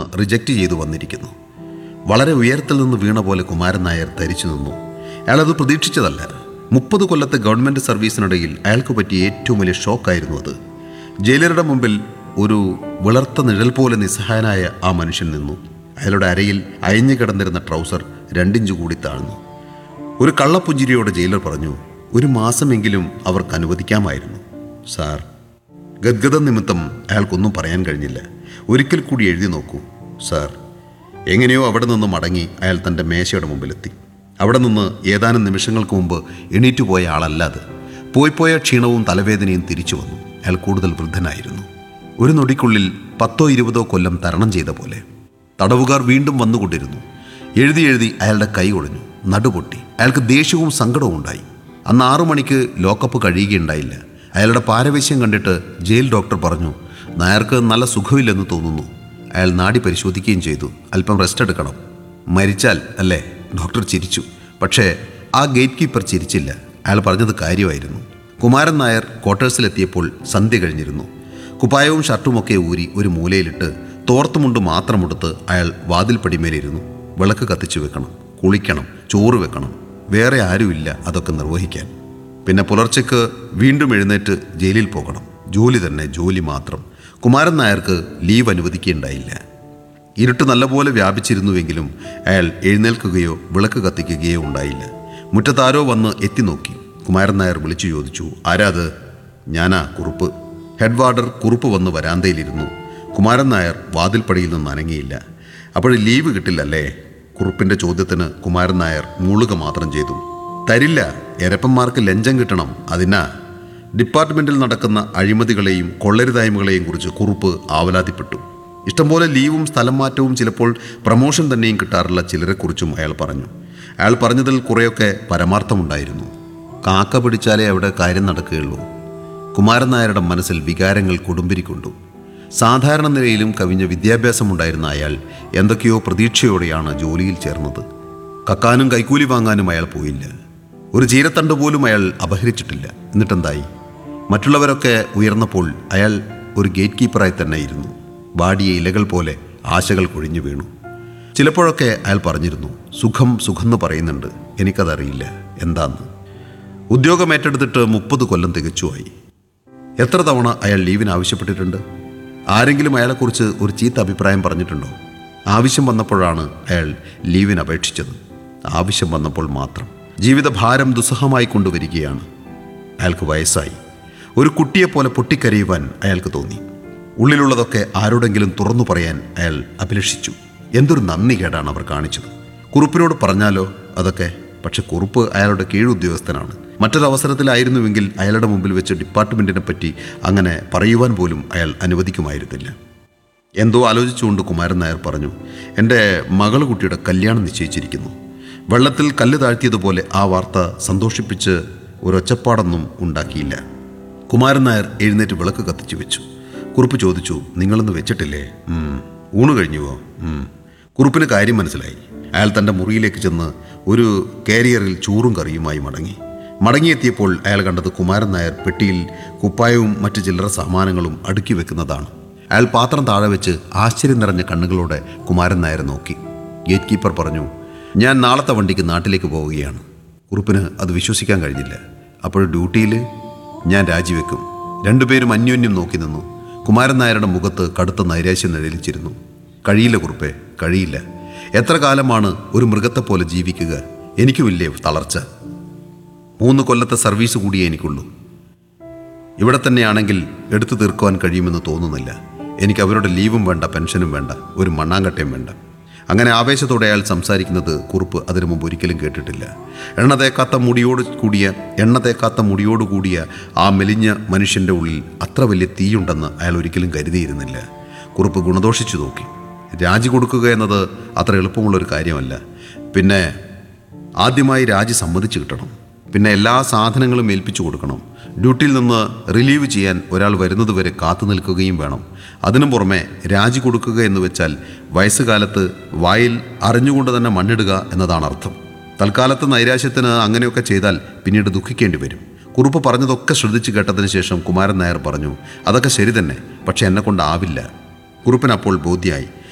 Reject ചെയ്തു വന്നിരിക്കുന്നു വളരെ ഉയരത്തിൽ നിന്ന് വീണ പോലെ കുമാരൻ നായർ ധരിച്ചു നിന്നു അയാളത് പ്രതീക്ഷിച്ചതല്ല മുപ്പത് കൊല്ലത്തെ ഗവൺമെൻറ് സർവീസിനിടയിൽ അയാൾക്ക് പറ്റിയ ഏറ്റവും വലിയ ഷോക്കായിരുന്നു അത് ജയിലറുടെ മുമ്പിൽ ഒരു വിളർത്ത നിഴൽ പോലെ നിസ്സഹായനായ ആ മനുഷ്യൻ നിന്നു അയാളുടെ അരയിൽ അയഞ്ഞു കിടന്നിരുന്ന ട്രൗസർ രണ്ടിഞ്ച് കൂടി താഴ്ന്നു ഒരു കള്ളപ്പുഞ്ചിരിയോടെ ജയിലർ പറഞ്ഞു ഒരു മാസമെങ്കിലും അവർക്ക് അനുവദിക്കാമായിരുന്നു സാർ ഗദ്ഗതം നിമിത്തം അയാൾക്കൊന്നും പറയാൻ കഴിഞ്ഞില്ല ഒരിക്കൽ കൂടി എഴുതി നോക്കൂ സാർ എങ്ങനെയോ അവിടെ നിന്ന് മടങ്ങി അയാൾ തൻ്റെ മേശയുടെ മുമ്പിലെത്തി അവിടെ നിന്ന് ഏതാനും നിമിഷങ്ങൾക്ക് മുമ്പ് എണീറ്റു പോയ ആളല്ല അത് പോയിപ്പോയ ക്ഷീണവും തലവേദനയും തിരിച്ചു വന്നു അയാൾ കൂടുതൽ വൃദ്ധനായിരുന്നു ഒരു നൊടിക്കുള്ളിൽ പത്തോ ഇരുപതോ കൊല്ലം തരണം ചെയ്ത പോലെ തടവുകാർ വീണ്ടും വന്നുകൊണ്ടിരുന്നു എഴുതി എഴുതി അയാളുടെ കൈ ഒഴിഞ്ഞു നടുപൊട്ടി അയാൾക്ക് ദേഷ്യവും സങ്കടവും ഉണ്ടായി അന്ന് ആറു മണിക്ക് ലോക്കപ്പ് കഴിയുകയുണ്ടായില്ല അയാളുടെ പാരവശ്യം കണ്ടിട്ട് ജയിൽ ഡോക്ടർ പറഞ്ഞു നായർക്ക് നല്ല സുഖമില്ലെന്ന് തോന്നുന്നു അയാൾ നാടി പരിശോധിക്കുകയും ചെയ്തു അല്പം റെസ്റ്റ് എടുക്കണം മരിച്ചാൽ അല്ലേ ഡോക്ടർ ചിരിച്ചു പക്ഷേ ആ ഗേറ്റ് കീപ്പർ ചിരിച്ചില്ല അയാൾ പറഞ്ഞത് കാര്യമായിരുന്നു കുമാരൻ നായർ ക്വാർട്ടേഴ്സിലെത്തിയപ്പോൾ സന്ധ്യ കഴിഞ്ഞിരുന്നു കുപ്പായവും ഷർട്ടുമൊക്കെ ഊരി ഒരു മൂലയിലിട്ട് തോർത്തുമുണ്ട് മാത്രമെടുത്ത് അയാൾ വാതിൽപ്പടിമേലിരുന്നു വിളക്ക് കത്തിച്ചു വെക്കണം കുളിക്കണം ചോറ് വെക്കണം വേറെ ആരുമില്ല അതൊക്കെ നിർവഹിക്കാൻ പിന്നെ പുലർച്ചയ്ക്ക് വീണ്ടും എഴുന്നേറ്റ് ജയിലിൽ പോകണം ജോലി തന്നെ ജോലി മാത്രം കുമാരൻ നായർക്ക് ലീവ് അനുവദിക്കുകയുണ്ടായില്ല ഇരുട്ട് നല്ലപോലെ വ്യാപിച്ചിരുന്നുവെങ്കിലും അയാൾ എഴുന്നേൽക്കുകയോ വിളക്ക് കത്തിക്കുകയോ ഉണ്ടായില്ല മുറ്റത്താരോ വന്ന് എത്തി നോക്കി കുമാരൻ നായർ വിളിച്ചു ചോദിച്ചു ആരാത് ഞാനാ കുറുപ്പ് ഹെഡ് വാർഡർ കുറുപ്പ് വന്ന് വരാന്തയിലിരുന്നു കുമാരൻ നായർ വാതിൽപ്പടിയിൽ നിന്ന് അനങ്ങിയില്ല അപ്പോൾ ലീവ് കിട്ടില്ലല്ലേ കുറുപ്പിൻ്റെ ചോദ്യത്തിന് കുമാരൻ നായർ മൂളുക മാത്രം ചെയ്തു തരില്ല എരപ്പന്മാർക്ക് ലഞ്ചം കിട്ടണം അതിനാ ഡിപ്പാർട്ട്മെന്റിൽ നടക്കുന്ന അഴിമതികളെയും കൊള്ളരുതായ്മകളെയും കുറിച്ച് കുറുപ്പ് ആവലാതിപ്പെട്ടു ഇഷ്ടംപോലെ ലീവും സ്ഥലം മാറ്റവും ചിലപ്പോൾ പ്രമോഷൻ തന്നെയും കിട്ടാറുള്ള ചിലരെക്കുറിച്ചും അയാൾ പറഞ്ഞു അയാൾ പറഞ്ഞതിൽ കുറേയൊക്കെ പരമാർത്ഥമുണ്ടായിരുന്നു കാക്ക പിടിച്ചാലേ അവിടെ കാര്യം നടക്കുകയുള്ളൂ കുമാരൻ നായരുടെ മനസ്സിൽ വികാരങ്ങൾ കൊടുമ്പിരിക്കൊണ്ടു സാധാരണ നിലയിലും കവിഞ്ഞ വിദ്യാഭ്യാസമുണ്ടായിരുന്ന അയാൾ എന്തൊക്കെയോ പ്രതീക്ഷയോടെയാണ് ജോലിയിൽ ചേർന്നത് കക്കാനും കൈക്കൂലി വാങ്ങാനും അയാൾ പോയില്ല ഒരു ചീരത്തണ്ട് പോലും അയാൾ അപഹരിച്ചിട്ടില്ല എന്നിട്ടെന്തായി മറ്റുള്ളവരൊക്കെ ഉയർന്നപ്പോൾ അയാൾ ഒരു ഗേറ്റ് കീപ്പറായി തന്നെ ഇരുന്നു വാടിയ ഇലകൾ പോലെ ആശകൾ കൊഴിഞ്ഞു വീണു ചിലപ്പോഴൊക്കെ അയാൾ പറഞ്ഞിരുന്നു സുഖം സുഖമെന്ന് പറയുന്നുണ്ട് എനിക്കതറിയില്ല എന്താന്ന് ഉദ്യോഗം ഏറ്റെടുത്തിട്ട് മുപ്പത് കൊല്ലം തികച്ചുമായി എത്ര തവണ അയാൾ ലീവിന് ആവശ്യപ്പെട്ടിട്ടുണ്ട് ആരെങ്കിലും അയാളെക്കുറിച്ച് ഒരു ചീത്ത അഭിപ്രായം പറഞ്ഞിട്ടുണ്ടോ ആവശ്യം വന്നപ്പോഴാണ് അയാൾ ലീവിന് അപേക്ഷിച്ചത് ആവശ്യം വന്നപ്പോൾ മാത്രം ജീവിതഭാരം ദുസ്സഹമായി കൊണ്ടുവരികയാണ് അയാൾക്ക് വയസ്സായി ഒരു കുട്ടിയെപ്പോലെ പൊട്ടിക്കരയുവാൻ അയാൾക്ക് തോന്നി ഉള്ളിലുള്ളതൊക്കെ ആരോടെങ്കിലും തുറന്നു പറയാൻ അയാൾ അഭിലഷിച്ചു എന്തൊരു നന്ദി കേടാണ് അവർ കാണിച്ചത് കുറുപ്പിനോട് പറഞ്ഞാലോ അതൊക്കെ പക്ഷെ കുറുപ്പ് അയാളുടെ കീഴുദ്യോഗസ്ഥനാണ് മറ്റൊരവസരത്തിലായിരുന്നുവെങ്കിൽ അയാളുടെ മുമ്പിൽ വെച്ച് ഡിപ്പാർട്ട്മെൻറ്റിനെ പറ്റി അങ്ങനെ പറയുവാൻ പോലും അയാൾ അനുവദിക്കുമായിരുന്നില്ല എന്തോ ആലോചിച്ചുകൊണ്ട് കുമാരൻ നായർ പറഞ്ഞു എൻ്റെ മകൾ കുട്ടിയുടെ കല്യാണം നിശ്ചയിച്ചിരിക്കുന്നു വെള്ളത്തിൽ കല്ല് താഴ്ത്തിയതുപോലെ ആ വാർത്ത സന്തോഷിപ്പിച്ച് ഒരൊച്ചപ്പാടൊന്നും ഉണ്ടാക്കിയില്ല കുമാരൻ നായർ എഴുന്നേറ്റ് വിളക്ക് കത്തിച്ചു വെച്ചു കുറുപ്പ് ചോദിച്ചു നിങ്ങളൊന്ന് വെച്ചിട്ടില്ലേ "ഉം." ഊണ് കഴിഞ്ഞുവോ "ഉം." കുറുപ്പിന് കാര്യം മനസ്സിലായി അയാൾ തൻ്റെ മുറിയിലേക്ക് ചെന്ന് ഒരു കാരിയറിൽ ചോറും കറിയുമായി മടങ്ങി മടങ്ങിയെത്തിയപ്പോൾ അയാൾ കണ്ടത് കുമാരൻ നായർ പെട്ടിയിൽ കുപ്പായവും മറ്റു ചില്ലറ സാമാനങ്ങളും അടുക്കി വെക്കുന്നതാണ് അയാൾ പാത്രം താഴെ വെച്ച് ആശ്ചര്യം നിറഞ്ഞ കണ്ണുകളോടെ കുമാരൻ നായർ നോക്കി ഗേറ്റ് കീപ്പർ പറഞ്ഞു ഞാൻ നാളത്തെ വണ്ടിക്ക് നാട്ടിലേക്ക് പോവുകയാണ് കുറുപ്പിന് അത് വിശ്വസിക്കാൻ കഴിഞ്ഞില്ല അപ്പോൾ ഡ്യൂട്ടിയിൽ ഞാൻ രാജിവെക്കും രണ്ടുപേരും അന്യോന്യം നോക്കി നിന്നു കുമാരൻ നായരുടെ മുഖത്ത് കടുത്ത നൈരാശ്യം നിഴലിച്ചിരുന്നു കഴിയില്ല കുറുപ്പേ കഴിയില്ല എത്ര കാലമാണ് ഒരു മൃഗത്തെപ്പോലെ ജീവിക്കുക എനിക്കുമില്ലേ തളർച്ച മൂന്ന് കൊല്ലത്തെ സർവീസ് കൂടിയേ എനിക്കുള്ളൂ ഇവിടെ തന്നെയാണെങ്കിൽ എടുത്തു തീർക്കുവാൻ കഴിയുമെന്ന് തോന്നുന്നില്ല എനിക്ക് അവരുടെ ലീവും വേണ്ട പെൻഷനും വേണ്ട ഒരു മണ്ണാങ്കട്ടയും വേണ്ട അങ്ങനെ ആവേശത്തോടെ അയാൾ സംസാരിക്കുന്നത് കുറുപ്പ് അതിനു മുമ്പ് ഒരിക്കലും കേട്ടിട്ടില്ല എണ്ണ തേക്കാത്ത മുടിയോട് കൂടിയ എണ്ണ തേക്കാത്ത മുടിയോട് കൂടിയ ആ മെലിഞ്ഞ മനുഷ്യൻ്റെ ഉള്ളിൽ അത്ര വലിയ തീയുണ്ടെന്ന് അയാൾ ഒരിക്കലും കരുതിയിരുന്നില്ല കുറുപ്പ് ഗുണദോഷിച്ചു നോക്കി രാജി കൊടുക്കുക എന്നത് അത്ര എളുപ്പമുള്ളൊരു കാര്യമല്ല പിന്നെ ആദ്യമായി രാജി സമ്മതിച്ചു കിട്ടണം പിന്നെ എല്ലാ സാധനങ്ങളും ഏൽപ്പിച്ചു കൊടുക്കണം ഡ്യൂട്ടിയിൽ നിന്ന് റിലീവ് ചെയ്യാൻ ഒരാൾ വരുന്നതുവരെ കാത്തു നിൽക്കുകയും വേണം അതിനു പുറമെ രാജി കൊടുക്കുക എന്ന് വെച്ചാൽ വയസ്സുകാലത്ത് വായിൽ അറിഞ്ഞുകൊണ്ട് തന്നെ മണ്ണിടുക എന്നതാണ് അർത്ഥം തൽക്കാലത്ത് നൈരാശ്യത്തിന് അങ്ങനെയൊക്കെ ചെയ്താൽ പിന്നീട് ദുഃഖിക്കേണ്ടി വരും കുറുപ്പ് പറഞ്ഞതൊക്കെ ശ്രദ്ധിച്ചു കേട്ടതിന് ശേഷം കുമാരൻ നായർ പറഞ്ഞു അതൊക്കെ ശരി തന്നെ പക്ഷെ എന്നെ കൊണ്ടാവില്ല കുറുപ്പിന് അപ്പോൾ ബോധ്യായി